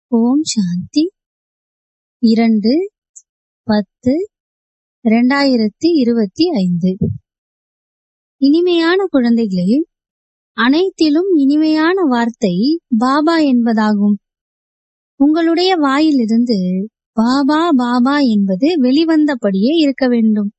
ஓம் சாந்தி இரண்டு பத்து இரண்டாயிரத்தி இருபத்தி ஐந்து இனிமையான குழந்தைகளே அனைத்திலும் இனிமையான வார்த்தை பாபா என்பதாகும் உங்களுடைய வாயிலிருந்து பாபா பாபா என்பது வெளிவந்தபடியே இருக்க வேண்டும்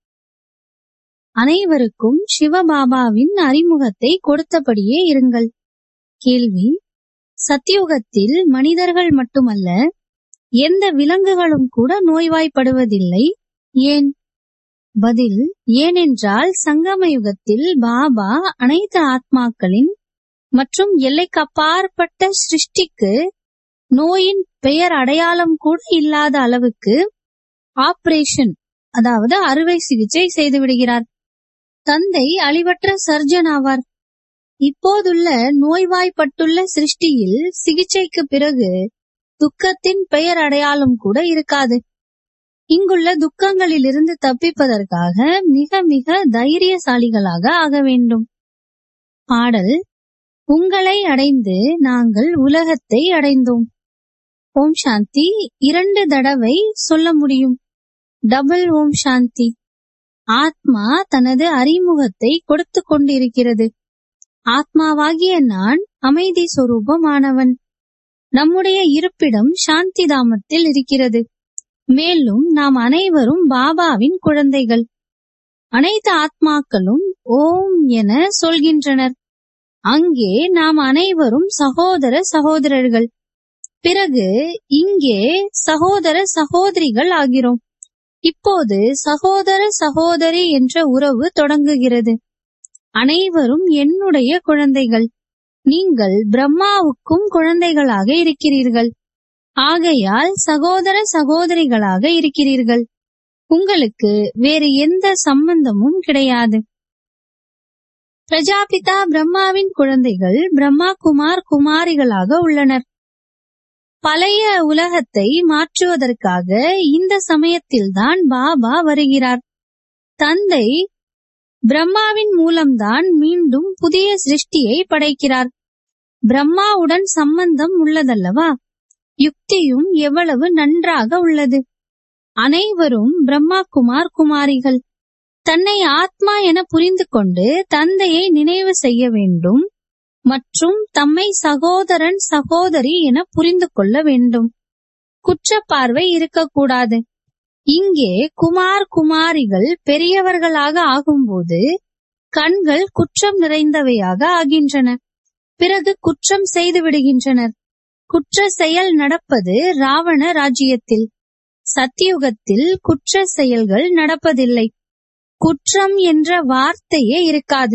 அனைவருக்கும் சிவபாபாவின் அறிமுகத்தை கொடுத்தபடியே இருங்கள் கேள்வி சத்தியுகத்தில் மனிதர்கள் மட்டுமல்ல எந்த விலங்குகளும் கூட நோய்வாய்ப்படுவதில்லை ஏன் பதில் ஏனென்றால் சங்கம யுகத்தில் பாபா அனைத்து ஆத்மாக்களின் மற்றும் எல்லைக்கப்பாற்பட்ட சிருஷ்டிக்கு நோயின் பெயர் அடையாளம் கூட இல்லாத அளவுக்கு ஆபரேஷன் அதாவது அறுவை சிகிச்சை செய்து விடுகிறார் தந்தை அழிவற்ற சர்ஜன் ஆவார் இப்போதுள்ள நோய்வாய்ப்பட்டுள்ள சிருஷ்டியில் சிகிச்சைக்கு பிறகு துக்கத்தின் பெயர் அடையாளம் கூட இருக்காது இங்குள்ள துக்கங்களிலிருந்து தப்பிப்பதற்காக மிக மிக தைரியசாலிகளாக ஆக வேண்டும் பாடல் உங்களை அடைந்து நாங்கள் உலகத்தை அடைந்தோம் ஓம் சாந்தி இரண்டு தடவை சொல்ல முடியும் டபுள் ஓம் சாந்தி ஆத்மா தனது அறிமுகத்தை கொடுத்து கொண்டிருக்கிறது ஆத்மாவாகிய நான் அமைதி சொரூபமானவன் நம்முடைய இருப்பிடம் சாந்தி தாமத்தில் இருக்கிறது மேலும் நாம் அனைவரும் பாபாவின் குழந்தைகள் அனைத்து ஆத்மாக்களும் ஓம் என சொல்கின்றனர் அங்கே நாம் அனைவரும் சகோதர சகோதரர்கள் பிறகு இங்கே சகோதர சகோதரிகள் ஆகிறோம் இப்போது சகோதர சகோதரி என்ற உறவு தொடங்குகிறது அனைவரும் என்னுடைய குழந்தைகள் நீங்கள் பிரம்மாவுக்கும் குழந்தைகளாக இருக்கிறீர்கள் ஆகையால் சகோதர சகோதரிகளாக இருக்கிறீர்கள் உங்களுக்கு வேறு எந்த சம்பந்தமும் கிடையாது பிரஜாபிதா பிரம்மாவின் குழந்தைகள் பிரம்மா குமார் குமாரிகளாக உள்ளனர் பழைய உலகத்தை மாற்றுவதற்காக இந்த சமயத்தில்தான் பாபா வருகிறார் தந்தை பிரம்மாவின் மூலம்தான் மீண்டும் புதிய சிருஷ்டியை படைக்கிறார் பிரம்மாவுடன் சம்பந்தம் உள்ளதல்லவா யுக்தியும் எவ்வளவு நன்றாக உள்ளது அனைவரும் பிரம்மா குமார் குமாரிகள் தன்னை ஆத்மா என புரிந்து கொண்டு தந்தையை நினைவு செய்ய வேண்டும் மற்றும் தம்மை சகோதரன் சகோதரி என புரிந்து கொள்ள வேண்டும் குற்றப்பார்வை இருக்கக்கூடாது இங்கே குமார் குமாரிகள் பெரியவர்களாக ஆகும்போது கண்கள் குற்றம் நிறைந்தவையாக ஆகின்றன பிறகு குற்றம் செய்து விடுகின்றனர் குற்ற செயல் நடப்பது ராவண ராஜ்யத்தில் சத்தியுகத்தில் குற்ற செயல்கள் நடப்பதில்லை குற்றம் என்ற வார்த்தையே இருக்காது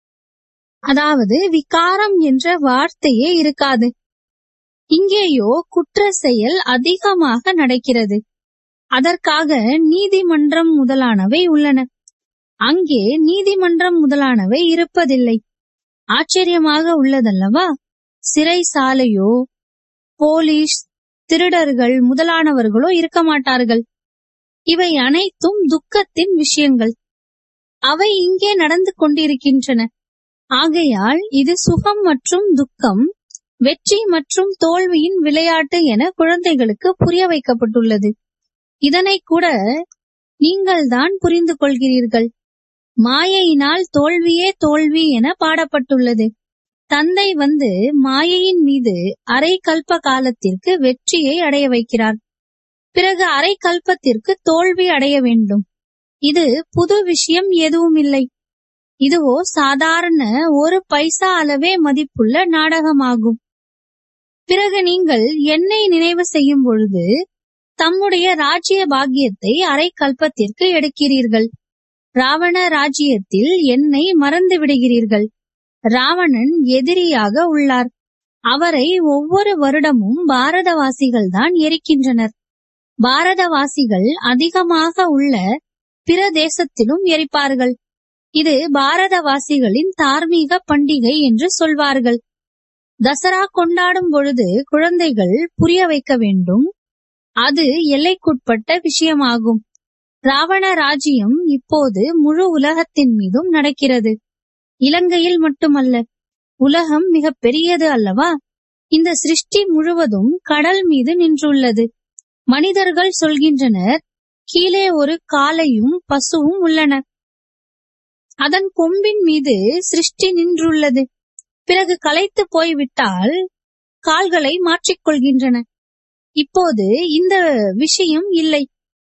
அதாவது விகாரம் என்ற வார்த்தையே இருக்காது இங்கேயோ குற்ற செயல் அதிகமாக நடக்கிறது அதற்காக நீதிமன்றம் முதலானவை உள்ளன அங்கே நீதிமன்றம் முதலானவை இருப்பதில்லை ஆச்சரியமாக உள்ளதல்லவா சிறைசாலையோ போலீஸ் திருடர்கள் முதலானவர்களோ இருக்க மாட்டார்கள் இவை அனைத்தும் துக்கத்தின் விஷயங்கள் அவை இங்கே நடந்து கொண்டிருக்கின்றன ஆகையால் இது சுகம் மற்றும் துக்கம் வெற்றி மற்றும் தோல்வியின் விளையாட்டு என குழந்தைகளுக்கு புரிய வைக்கப்பட்டுள்ளது இதனை கூட நீங்கள் தான் புரிந்து கொள்கிறீர்கள் மாயையினால் தோல்வியே தோல்வி என பாடப்பட்டுள்ளது தந்தை வந்து மாயையின் மீது அரை கல்ப காலத்திற்கு வெற்றியை அடைய வைக்கிறார் பிறகு அரை கல்பத்திற்கு தோல்வி அடைய வேண்டும் இது புது விஷயம் எதுவும் இல்லை இதுவோ சாதாரண ஒரு பைசா அளவே மதிப்புள்ள நாடகமாகும் பிறகு நீங்கள் என்னை நினைவு செய்யும் பொழுது தம்முடைய ராஜ்ய பாக்கியத்தை அரை கல்பத்திற்கு எடுக்கிறீர்கள் ராவண ராஜ்யத்தில் என்னை மறந்து விடுகிறீர்கள் ராவணன் எதிரியாக உள்ளார் அவரை ஒவ்வொரு வருடமும் பாரதவாசிகள் தான் எரிக்கின்றனர் பாரதவாசிகள் அதிகமாக உள்ள பிற தேசத்திலும் எரிப்பார்கள் இது பாரதவாசிகளின் தார்மீக பண்டிகை என்று சொல்வார்கள் தசரா கொண்டாடும் பொழுது குழந்தைகள் புரிய வைக்க வேண்டும் அது எல்லைக்குட்பட்ட விஷயமாகும் ராவண ராஜ்யம் இப்போது முழு உலகத்தின் மீதும் நடக்கிறது இலங்கையில் மட்டுமல்ல உலகம் மிக பெரியது அல்லவா இந்த சிருஷ்டி முழுவதும் கடல் மீது நின்றுள்ளது மனிதர்கள் சொல்கின்றனர் கீழே ஒரு காளையும் பசுவும் உள்ளன அதன் கொம்பின் மீது சிருஷ்டி நின்றுள்ளது பிறகு களைத்து போய்விட்டால் கால்களை மாற்றிக்கொள்கின்றன இப்போது இந்த விஷயம் இல்லை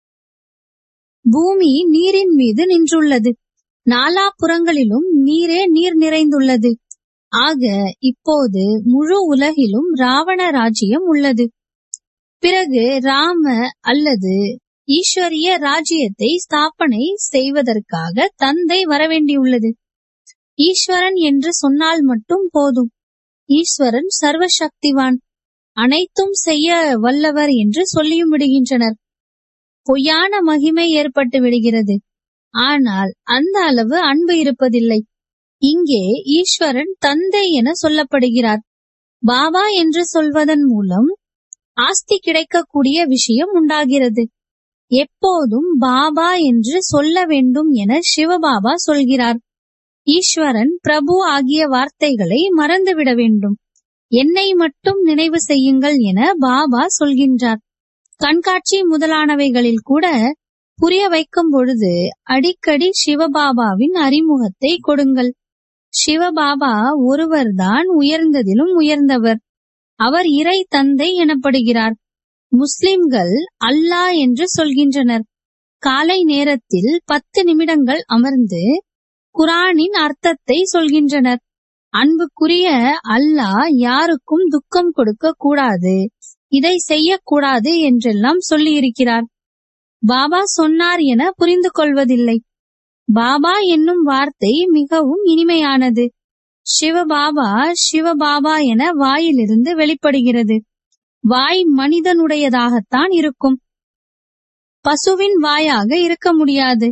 பூமி நீரின் மீது நின்றுள்ளது நாலா புறங்களிலும் நீரே நீர் நிறைந்துள்ளது ஆக இப்போது முழு உலகிலும் ராவண ராஜ்யம் உள்ளது பிறகு ராம அல்லது ஈஸ்வரிய ராஜ்யத்தை ஸ்தாபனை செய்வதற்காக தந்தை வரவேண்டியுள்ளது ஈஸ்வரன் என்று சொன்னால் மட்டும் போதும் ஈஸ்வரன் சர்வசக்திவான் அனைத்தும் செய்ய வல்லவர் என்று சொல்லியும் விடுகின்றனர் பொய்யான மகிமை ஏற்பட்டு விடுகிறது ஆனால் அந்த அளவு அன்பு இருப்பதில்லை இங்கே ஈஸ்வரன் தந்தை என சொல்லப்படுகிறார் பாபா என்று சொல்வதன் மூலம் ஆஸ்தி கிடைக்கக்கூடிய விஷயம் உண்டாகிறது எப்போதும் பாபா என்று சொல்ல வேண்டும் என சிவபாபா சொல்கிறார் ஈஸ்வரன் பிரபு ஆகிய வார்த்தைகளை மறந்துவிட வேண்டும் என்னை மட்டும் நினைவு செய்யுங்கள் என பாபா சொல்கின்றார் கண்காட்சி முதலானவைகளில் கூட புரிய வைக்கும் பொழுது அடிக்கடி சிவபாபாவின் அறிமுகத்தை கொடுங்கள் சிவபாபா ஒருவர்தான் உயர்ந்ததிலும் உயர்ந்தவர் அவர் இறை தந்தை எனப்படுகிறார் முஸ்லிம்கள் அல்லாஹ் என்று சொல்கின்றனர் காலை நேரத்தில் பத்து நிமிடங்கள் அமர்ந்து குரானின் அர்த்தத்தை சொல்கின்றனர் அன்புக்குரிய அல்லாஹ் யாருக்கும் துக்கம் கொடுக்க கூடாது இதை செய்யக்கூடாது என்றெல்லாம் சொல்லி இருக்கிறார் பாபா சொன்னார் என புரிந்து கொள்வதில்லை பாபா என்னும் வார்த்தை மிகவும் இனிமையானது சிவபாபா சிவபாபா என வாயிலிருந்து வெளிப்படுகிறது வாய் மனிதனுடையதாகத்தான் இருக்கும் பசுவின் வாயாக இருக்க முடியாது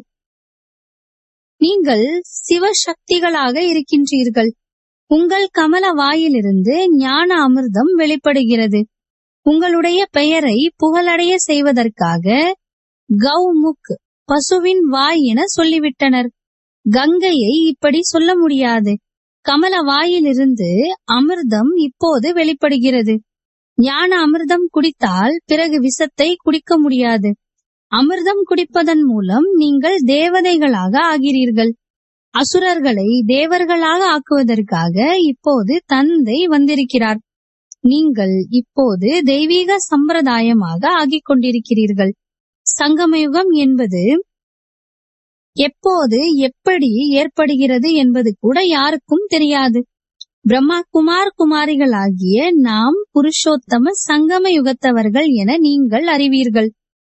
நீங்கள் சிவசக்திகளாக இருக்கின்றீர்கள் உங்கள் கமல வாயிலிருந்து ஞான அமிர்தம் வெளிப்படுகிறது உங்களுடைய பெயரை புகழடைய செய்வதற்காக கௌமுக் பசுவின் வாய் என சொல்லிவிட்டனர் கங்கையை இப்படி சொல்ல முடியாது கமல வாயிலிருந்து அமிர்தம் இப்போது வெளிப்படுகிறது ஞான அமிர்தம் குடித்தால் பிறகு விஷத்தை குடிக்க முடியாது அமிர்தம் குடிப்பதன் மூலம் நீங்கள் தேவதைகளாக ஆகிறீர்கள் அசுரர்களை தேவர்களாக ஆக்குவதற்காக இப்போது தந்தை வந்திருக்கிறார் நீங்கள் இப்போது தெய்வீக சம்பிரதாயமாக ஆகிக் கொண்டிருக்கிறீர்கள் சங்கமயுகம் என்பது எப்போது எப்படி ஏற்படுகிறது என்பது கூட யாருக்கும் தெரியாது பிரம்மா குமார் குமாரிகளாகிய நாம் புருஷோத்தம சங்கம யுகத்தவர்கள் என நீங்கள் அறிவீர்கள்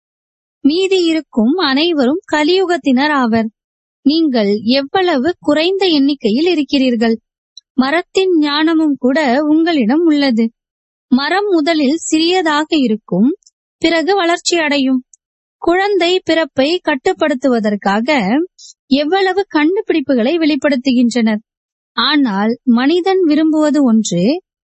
மீதி இருக்கும் அனைவரும் கலியுகத்தினர் ஆவர் நீங்கள் எவ்வளவு குறைந்த எண்ணிக்கையில் இருக்கிறீர்கள் மரத்தின் ஞானமும் கூட உங்களிடம் உள்ளது மரம் முதலில் சிறியதாக இருக்கும் பிறகு வளர்ச்சி அடையும் குழந்தை பிறப்பை கட்டுப்படுத்துவதற்காக எவ்வளவு கண்டுபிடிப்புகளை வெளிப்படுத்துகின்றனர் ஆனால் மனிதன் விரும்புவது ஒன்று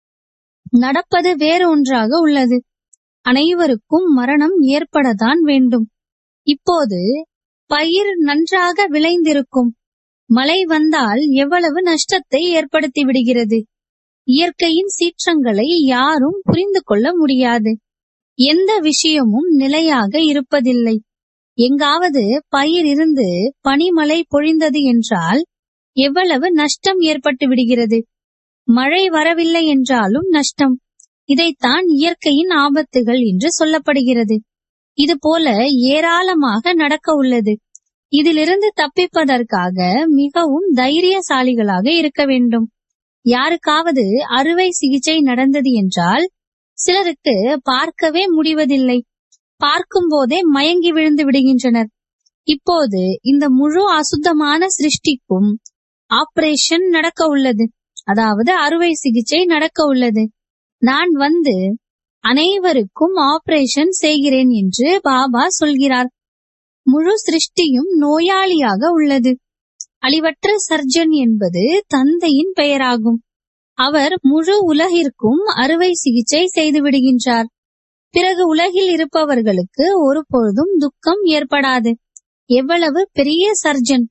நடப்பது வேறு ஒன்றாக உள்ளது அனைவருக்கும் மரணம் ஏற்படத்தான் வேண்டும் இப்போது பயிர் நன்றாக விளைந்திருக்கும் மழை வந்தால் எவ்வளவு நஷ்டத்தை ஏற்படுத்தி விடுகிறது இயற்கையின் சீற்றங்களை யாரும் புரிந்து கொள்ள முடியாது எந்த விஷயமும் நிலையாக இருப்பதில்லை எங்காவது பயிர் இருந்து பனிமழை பொழிந்தது என்றால் எவ்வளவு நஷ்டம் ஏற்பட்டு விடுகிறது மழை வரவில்லை என்றாலும் நஷ்டம் இதைத்தான் இயற்கையின் ஆபத்துகள் என்று சொல்லப்படுகிறது இது போல ஏராளமாக நடக்க உள்ளது இதிலிருந்து தப்பிப்பதற்காக மிகவும் தைரியசாலிகளாக இருக்க வேண்டும் யாருக்காவது அறுவை சிகிச்சை நடந்தது என்றால் சிலருக்கு பார்க்கவே முடிவதில்லை பார்க்கும் போதே மயங்கி விழுந்து விடுகின்றனர் இப்போது இந்த முழு அசுத்தமான சிருஷ்டிக்கும் ஆபரேஷன் நடக்க உள்ளது அதாவது அறுவை சிகிச்சை நடக்க உள்ளது நான் வந்து அனைவருக்கும் ஆபரேஷன் செய்கிறேன் என்று பாபா சொல்கிறார் முழு சிருஷ்டியும் நோயாளியாக உள்ளது அழிவற்ற சர்ஜன் என்பது தந்தையின் பெயராகும் அவர் முழு உலகிற்கும் அறுவை சிகிச்சை செய்து விடுகின்றார் பிறகு உலகில் இருப்பவர்களுக்கு ஒருபொழுதும் துக்கம் ஏற்படாது எவ்வளவு பெரிய சர்ஜன்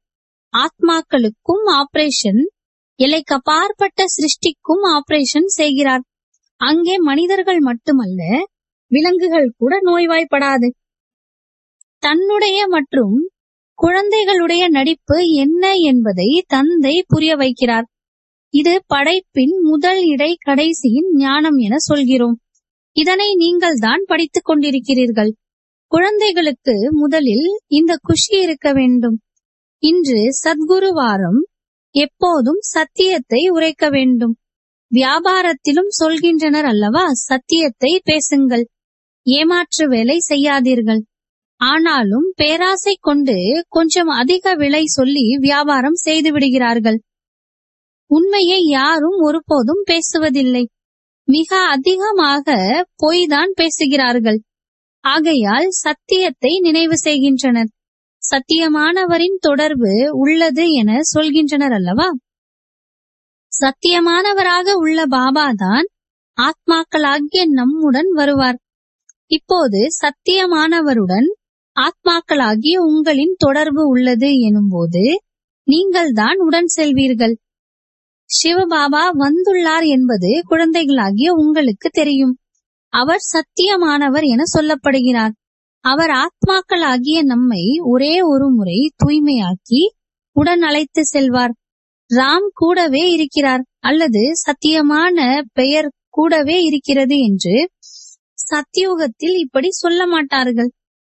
ஆத்மாக்களுக்கும் ஆபரேஷன் எல்லைக்கு அப்பாற்பட்ட சிருஷ்டிக்கும் ஆபரேஷன் செய்கிறார் அங்கே மனிதர்கள் மட்டுமல்ல விலங்குகள் கூட நோய்வாய்ப்படாது தன்னுடைய மற்றும் குழந்தைகளுடைய நடிப்பு என்ன என்பதை தந்தை புரிய வைக்கிறார் இது படைப்பின் முதல் இடை கடைசியின் ஞானம் என சொல்கிறோம் இதனை நீங்கள் தான் படித்துக் கொண்டிருக்கிறீர்கள் குழந்தைகளுக்கு முதலில் இந்த குஷி இருக்க வேண்டும் இன்று சத்குரு வாரம் எப்போதும் சத்தியத்தை உரைக்க வேண்டும் வியாபாரத்திலும் சொல்கின்றனர் அல்லவா சத்தியத்தை பேசுங்கள் ஏமாற்று வேலை செய்யாதீர்கள் ஆனாலும் பேராசை கொண்டு கொஞ்சம் அதிக விலை சொல்லி வியாபாரம் செய்து விடுகிறார்கள் உண்மையை யாரும் ஒருபோதும் பேசுவதில்லை மிக அதிகமாக பொய்தான் பேசுகிறார்கள் ஆகையால் சத்தியத்தை நினைவு செய்கின்றனர் சத்தியமானவரின் தொடர்பு உள்ளது என சொல்கின்றனர் அல்லவா சத்தியமானவராக உள்ள பாபாதான் ஆத்மாக்களாகிய நம்முடன் வருவார் இப்போது சத்தியமானவருடன் ஆத்மாக்களாகிய உங்களின் தொடர்பு உள்ளது எனும்போது நீங்கள்தான் உடன் செல்வீர்கள் சிவபாபா வந்துள்ளார் என்பது குழந்தைகளாகிய உங்களுக்கு தெரியும் அவர் சத்தியமானவர் என சொல்லப்படுகிறார் அவர் ஆத்மாக்களாகிய நம்மை ஒரே ஒரு முறை தூய்மையாக்கி உடன் அழைத்து செல்வார் ராம் கூடவே இருக்கிறார் அல்லது சத்தியமான பெயர் கூடவே இருக்கிறது என்று சத்தியுகத்தில் இப்படி சொல்ல மாட்டார்கள்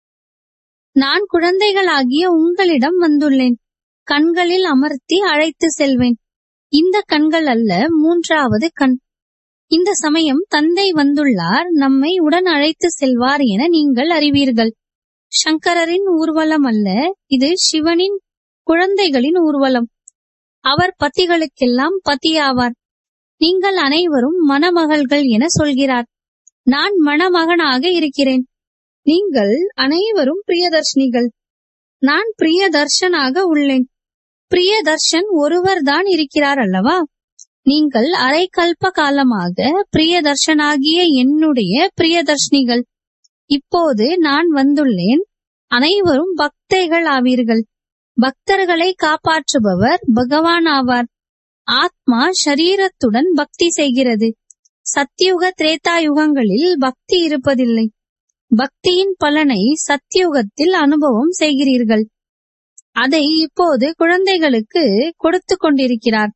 நான் குழந்தைகளாகிய உங்களிடம் வந்துள்ளேன் கண்களில் அமர்த்தி அழைத்து செல்வேன் இந்த கண்கள் அல்ல மூன்றாவது கண் இந்த சமயம் தந்தை வந்துள்ளார் நம்மை உடன் அழைத்து செல்வார் என நீங்கள் அறிவீர்கள் சங்கரரின் ஊர்வலம் அல்ல இது சிவனின் குழந்தைகளின் ஊர்வலம் அவர் பத்திகளுக்கெல்லாம் பத்தியாவார் நீங்கள் அனைவரும் மணமகள்கள் என சொல்கிறார் நான் மணமகனாக இருக்கிறேன் நீங்கள் அனைவரும் பிரியதர்ஷினிகள் நான் பிரியதர்ஷனாக உள்ளேன் பிரியதர்ஷன் ஒருவர் தான் இருக்கிறார் அல்லவா நீங்கள் அரை கல்ப காலமாக பிரியதர்ஷனாகிய என்னுடைய பிரியதர்ஷினிகள் இப்போது நான் வந்துள்ளேன் அனைவரும் பக்தைகள் ஆவீர்கள் பக்தர்களை காப்பாற்றுபவர் பகவான் ஆவார் ஆத்மா ஷரீரத்துடன் பக்தி செய்கிறது சத்தியுக திரேதா யுகங்களில் பக்தி இருப்பதில்லை பக்தியின் பலனை சத்தியுகத்தில் அனுபவம் செய்கிறீர்கள் அதை இப்போது குழந்தைகளுக்கு கொடுத்து கொண்டிருக்கிறார்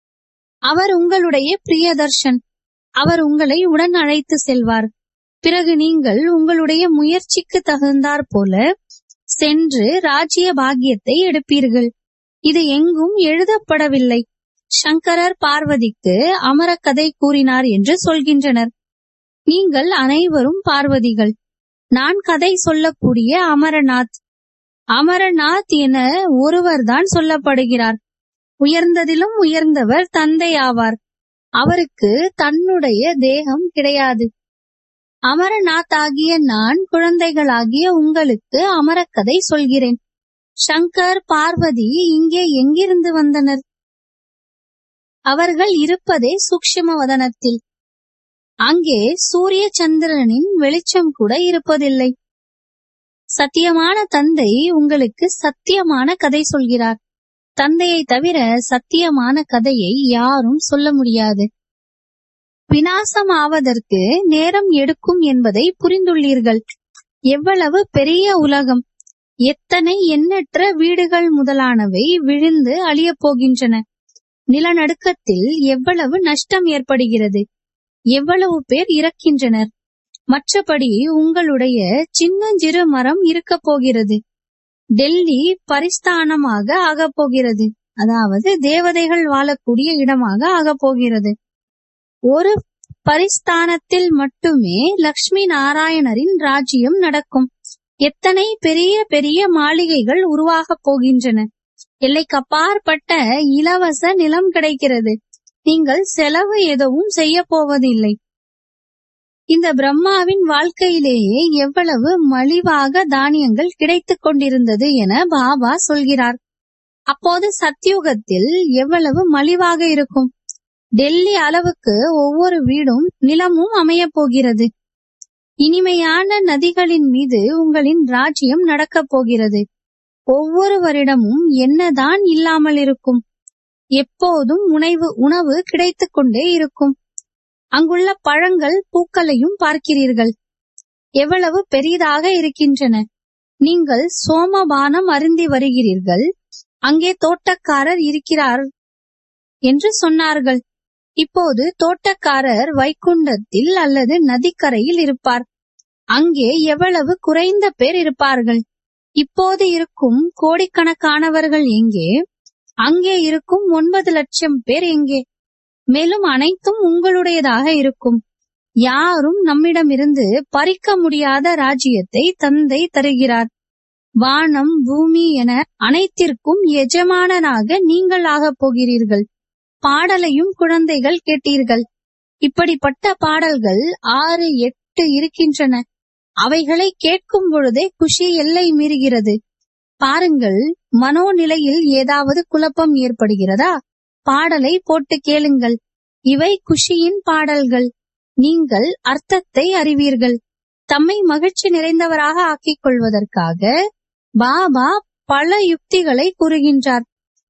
அவர் உங்களுடைய பிரியதர்ஷன் அவர் உங்களை உடன் அழைத்து செல்வார் பிறகு நீங்கள் உங்களுடைய முயற்சிக்கு தகுந்தாற் போல சென்று ராஜ்ய பாக்கியத்தை எடுப்பீர்கள் இது எங்கும் எழுதப்படவில்லை சங்கரர் பார்வதிக்கு அமர கதை கூறினார் என்று சொல்கின்றனர் நீங்கள் அனைவரும் பார்வதிகள் நான் கதை சொல்லக்கூடிய அமரநாத் அமரநாத் என ஒருவர்தான் சொல்லப்படுகிறார் உயர்ந்ததிலும் உயர்ந்தவர் தந்தை ஆவார் அவருக்கு தன்னுடைய தேகம் கிடையாது அமரநாத் ஆகிய நான் குழந்தைகளாகிய உங்களுக்கு அமரக்கதை சொல்கிறேன் சங்கர் பார்வதி இங்கே எங்கிருந்து வந்தனர் அவர்கள் இருப்பதே சூக்ஷ்ம வதனத்தில் அங்கே சூரிய சந்திரனின் வெளிச்சம் கூட இருப்பதில்லை சத்தியமான தந்தை உங்களுக்கு சத்தியமான கதை சொல்கிறார் தந்தையை தவிர சத்தியமான கதையை யாரும் சொல்ல முடியாது வினாசம் ஆவதற்கு நேரம் எடுக்கும் என்பதை புரிந்துள்ளீர்கள் எவ்வளவு பெரிய உலகம் எத்தனை எண்ணற்ற வீடுகள் முதலானவை விழுந்து அழியப் போகின்றன நிலநடுக்கத்தில் எவ்வளவு நஷ்டம் ஏற்படுகிறது எவ்வளவு பேர் இறக்கின்றனர் மற்றபடி உங்களுடைய சின்னஞ்சிறு மரம் இருக்க போகிறது டெல்லி பரிஸ்தானமாக ஆகப் போகிறது அதாவது தேவதைகள் வாழக்கூடிய இடமாக ஆகப் போகிறது ஒரு பரிஸ்தானத்தில் மட்டுமே லக்ஷ்மி நாராயணரின் ராஜ்யம் நடக்கும் எத்தனை பெரிய பெரிய மாளிகைகள் உருவாகப் போகின்றன எல்லைக்கு அப்பாற்பட்ட இலவச நிலம் கிடைக்கிறது நீங்கள் செலவு எதுவும் செய்ய போவதில்லை இந்த பிரம்மாவின் வாழ்க்கையிலேயே எவ்வளவு மலிவாக தானியங்கள் கிடைத்துக் கொண்டிருந்தது என பாபா சொல்கிறார் அப்போது சத்தியுகத்தில் எவ்வளவு மலிவாக இருக்கும் டெல்லி அளவுக்கு ஒவ்வொரு வீடும் நிலமும் அமையப் போகிறது இனிமையான நதிகளின் மீது உங்களின் ராஜ்யம் நடக்கப் போகிறது ஒவ்வொருவரிடமும் என்னதான் இல்லாமல் இருக்கும் எப்போதும் உணவு உணவு கிடைத்துக் கொண்டே இருக்கும் அங்குள்ள பழங்கள் பூக்களையும் பார்க்கிறீர்கள் எவ்வளவு பெரிதாக இருக்கின்றன நீங்கள் சோமபானம் அருந்தி வருகிறீர்கள் அங்கே தோட்டக்காரர் இருக்கிறார் என்று சொன்னார்கள் இப்போது தோட்டக்காரர் வைகுண்டத்தில் அல்லது நதிக்கரையில் இருப்பார் அங்கே எவ்வளவு குறைந்த பேர் இருப்பார்கள் இப்போது இருக்கும் கோடிக்கணக்கானவர்கள் எங்கே அங்கே இருக்கும் ஒன்பது லட்சம் பேர் எங்கே மேலும் அனைத்தும் உங்களுடையதாக இருக்கும் யாரும் நம்மிடமிருந்து பறிக்க முடியாத ராஜ்யத்தை தந்தை தருகிறார் வானம் பூமி என அனைத்திற்கும் எஜமானனாக நீங்கள் ஆகப் போகிறீர்கள் பாடலையும் குழந்தைகள் கேட்டீர்கள் இப்படிப்பட்ட பாடல்கள் ஆறு எட்டு இருக்கின்றன அவைகளை கேட்கும் பொழுதே குஷி எல்லை மீறுகிறது பாருங்கள் மனோநிலையில் ஏதாவது குழப்பம் ஏற்படுகிறதா பாடலை போட்டு கேளுங்கள் இவை குஷியின் பாடல்கள் நீங்கள் அர்த்தத்தை அறிவீர்கள் தம்மை மகிழ்ச்சி நிறைந்தவராக ஆக்கிக் கொள்வதற்காக பாபா பல யுக்திகளை கூறுகின்றார்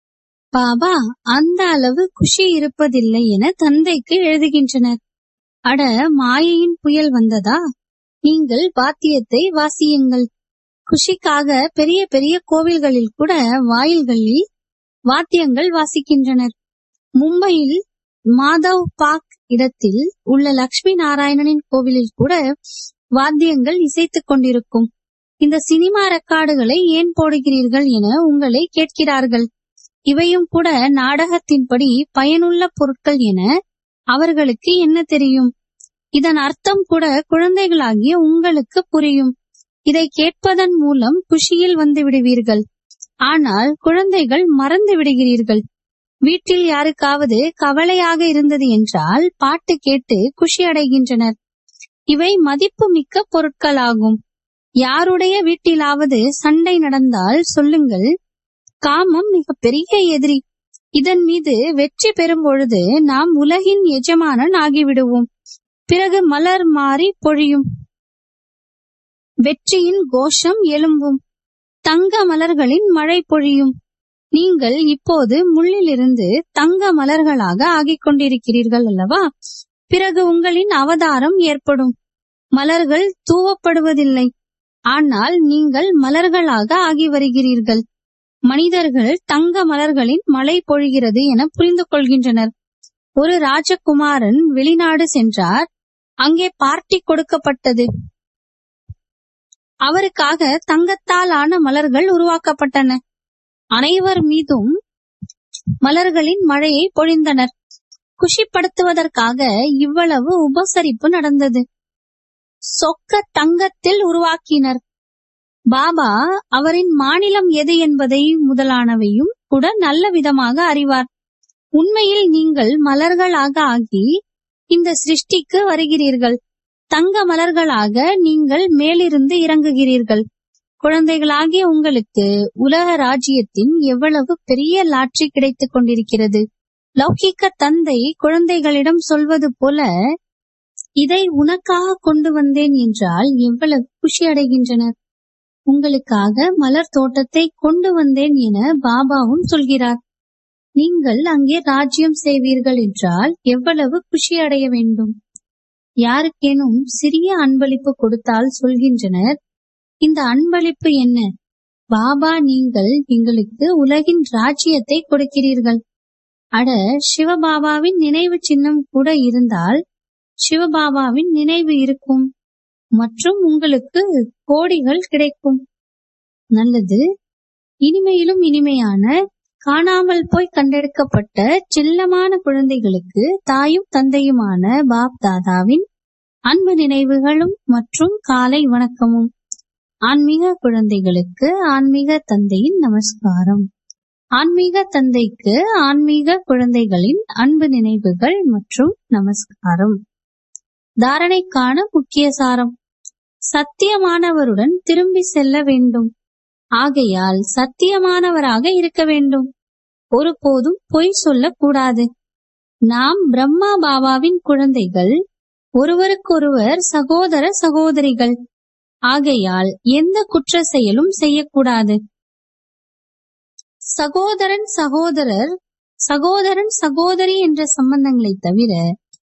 பாபா அந்த அளவு குஷி இருப்பதில்லை என தந்தைக்கு எழுதுகின்றனர் அட மாயையின் புயல் வந்ததா நீங்கள் வாத்தியத்தை வாசியுங்கள் குஷிக்காக பெரிய பெரிய கோவில்களில் கூட வாயில்களில் வாத்தியங்கள் வாசிக்கின்றனர் மும்பையில் மாதவ் பாக் இடத்தில் உள்ள லட்சுமி நாராயணனின் கோவிலில் கூட வாத்தியங்கள் இசைத்துக் கொண்டிருக்கும் இந்த சினிமா ரெக்கார்டுகளை ஏன் போடுகிறீர்கள் என உங்களை கேட்கிறார்கள் இவையும் கூட நாடகத்தின்படி பயனுள்ள பொருட்கள் என அவர்களுக்கு என்ன தெரியும் இதன் அர்த்தம் கூட குழந்தைகளாகிய உங்களுக்கு புரியும் இதை கேட்பதன் மூலம் குஷியில் வந்து விடுவீர்கள் ஆனால் குழந்தைகள் மறந்து விடுகிறீர்கள் வீட்டில் யாருக்காவது கவலையாக இருந்தது என்றால் பாட்டு கேட்டு குஷி அடைகின்றனர் இவை மதிப்பு மிக்க பொருட்களாகும் யாருடைய வீட்டிலாவது சண்டை நடந்தால் சொல்லுங்கள் காமம் மிக பெரிய எதிரி இதன் மீது வெற்றி பெறும் பொழுது நாம் உலகின் எஜமானன் ஆகிவிடுவோம் பிறகு மலர் மாறி பொழியும் வெற்றியின் கோஷம் எழும்பும் தங்க மலர்களின் மழை பொழியும் நீங்கள் இப்போது முள்ளிலிருந்து தங்க மலர்களாக ஆகிக் கொண்டிருக்கிறீர்கள் அல்லவா பிறகு உங்களின் அவதாரம் ஏற்படும் மலர்கள் தூவப்படுவதில்லை ஆனால் நீங்கள் மலர்களாக ஆகி வருகிறீர்கள் மனிதர்கள் தங்க மலர்களின் மழை பொழிகிறது என புரிந்து கொள்கின்றனர் ஒரு ராஜகுமாரன் வெளிநாடு சென்றார் அங்கே பார்ட்டி கொடுக்கப்பட்டது அவருக்காக தங்கத்தால் ஆன மலர்கள் உருவாக்கப்பட்டன அனைவர் மீதும் மலர்களின் மழையை பொழிந்தனர் குஷிப்படுத்துவதற்காக இவ்வளவு உபசரிப்பு நடந்தது சொக்க தங்கத்தில் உருவாக்கினர் பாபா அவரின் மாநிலம் எது என்பதை முதலானவையும் கூட நல்ல விதமாக அறிவார் உண்மையில் நீங்கள் மலர்களாக ஆகி இந்த சிருஷ்டிக்கு வருகிறீர்கள் தங்க மலர்களாக நீங்கள் மேலிருந்து இறங்குகிறீர்கள் குழந்தைகளாகிய உங்களுக்கு உலக ராஜ்யத்தின் எவ்வளவு பெரிய லாட்சி கிடைத்துக் கொண்டிருக்கிறது லௌகிக்க தந்தை குழந்தைகளிடம் சொல்வது போல இதை உனக்காக கொண்டு வந்தேன் என்றால் எவ்வளவு குஷி அடைகின்றனர் உங்களுக்காக மலர் தோட்டத்தை கொண்டு வந்தேன் என பாபாவும் சொல்கிறார் நீங்கள் அங்கே ராஜ்யம் செய்வீர்கள் என்றால் எவ்வளவு குஷி அடைய வேண்டும் யாருக்கேனும் சிறிய அன்பளிப்பு கொடுத்தால் சொல்கின்றனர் இந்த அன்பளிப்பு என்ன பாபா நீங்கள் எங்களுக்கு உலகின் ராஜ்யத்தை கொடுக்கிறீர்கள் அட சிவபாபாவின் நினைவு சின்னம் கூட இருந்தால் சிவபாபாவின் நினைவு இருக்கும் மற்றும் உங்களுக்கு கோடிகள் கிடைக்கும் நல்லது இனிமையிலும் இனிமையான காணாமல் போய் கண்டெடுக்கப்பட்ட செல்லமான குழந்தைகளுக்கு தாயும் தந்தையுமான பாப் தாதாவின் அன்பு நினைவுகளும் மற்றும் காலை வணக்கமும் ஆன்மீக குழந்தைகளுக்கு ஆன்மீக தந்தையின் நமஸ்காரம் ஆன்மீக தந்தைக்கு ஆன்மீக குழந்தைகளின் அன்பு நினைவுகள் மற்றும் நமஸ்காரம் தாரணைக்கான முக்கிய சாரம் சத்தியமானவருடன் திரும்பி செல்ல வேண்டும் ஆகையால் சத்தியமானவராக இருக்க வேண்டும் ஒருபோதும் பொய் சொல்லக்கூடாது நாம் பிரம்மா பாபாவின் குழந்தைகள் ஒருவருக்கொருவர் சகோதர சகோதரிகள் ஆகையால் எந்த குற்ற செயலும் செய்யக்கூடாது சகோதரன் சகோதரர் சகோதரன் சகோதரி என்ற சம்பந்தங்களை தவிர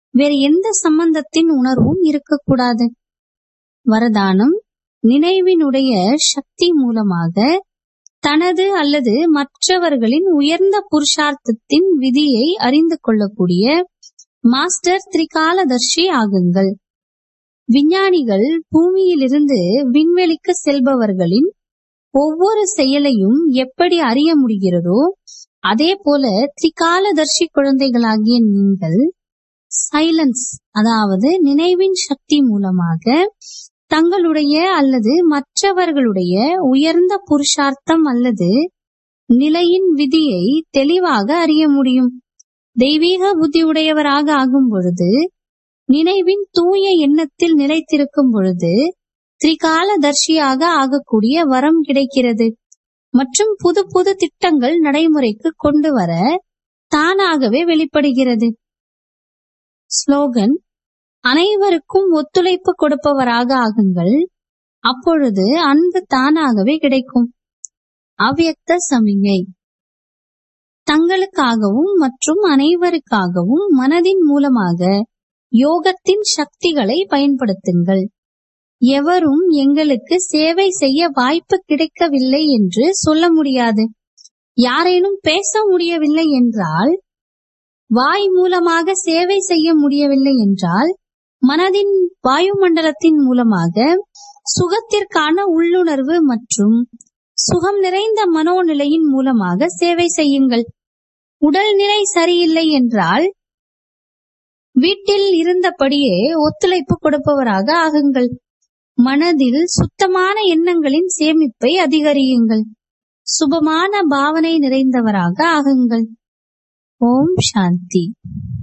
வேறு எந்த சம்பந்தத்தின் உணர்வும் இருக்கக்கூடாது வரதானம் நினைவினுடைய சக்தி மூலமாக தனது அல்லது மற்றவர்களின் உயர்ந்த புருஷார்த்தத்தின் விதியை அறிந்து கொள்ளக்கூடிய மாஸ்டர் திரிகாலதர்ஷி ஆகுங்கள் விஞ்ஞானிகள் பூமியிலிருந்து விண்வெளிக்கு செல்பவர்களின் ஒவ்வொரு செயலையும் எப்படி அறிய முடிகிறதோ அதே போல திரிகாலதர்ஷி குழந்தைகளாகிய நீங்கள் சைலன்ஸ் அதாவது நினைவின் சக்தி மூலமாக தங்களுடைய அல்லது மற்றவர்களுடைய உயர்ந்த புருஷார்த்தம் அல்லது நிலையின் விதியை தெளிவாக அறிய முடியும் தெய்வீக புத்தி உடையவராக ஆகும் பொழுது நினைவின் தூய எண்ணத்தில் நிலைத்திருக்கும் பொழுது திரிகாலதர்ஷியாக ஆகக்கூடிய வரம் கிடைக்கிறது மற்றும் புது புது திட்டங்கள் நடைமுறைக்கு கொண்டு வர தானாகவே வெளிப்படுகிறது ஸ்லோகன் அனைவருக்கும் ஒத்துழைப்பு கொடுப்பவராக ஆகுங்கள் அப்பொழுது அன்பு தானாகவே கிடைக்கும் அவ்யக்த சமிகை தங்களுக்காகவும் மற்றும் அனைவருக்காகவும் மனதின் மூலமாக யோகத்தின் சக்திகளை பயன்படுத்துங்கள் எவரும் எங்களுக்கு சேவை செய்ய வாய்ப்பு கிடைக்கவில்லை என்று சொல்ல முடியாது யாரேனும் பேச முடியவில்லை என்றால் வாய் மூலமாக சேவை செய்ய முடியவில்லை என்றால் மனதின் வாயுமண்டலத்தின் மூலமாக சுகத்திற்கான உள்ளுணர்வு மற்றும் சுகம் நிறைந்த மனோநிலையின் மூலமாக சேவை செய்யுங்கள் உடல்நிலை சரியில்லை என்றால் வீட்டில் இருந்தபடியே ஒத்துழைப்பு கொடுப்பவராக ஆகுங்கள் மனதில் சுத்தமான எண்ணங்களின் சேமிப்பை அதிகரியுங்கள் சுபமான பாவனை நிறைந்தவராக ஆகுங்கள் ஓம் சாந்தி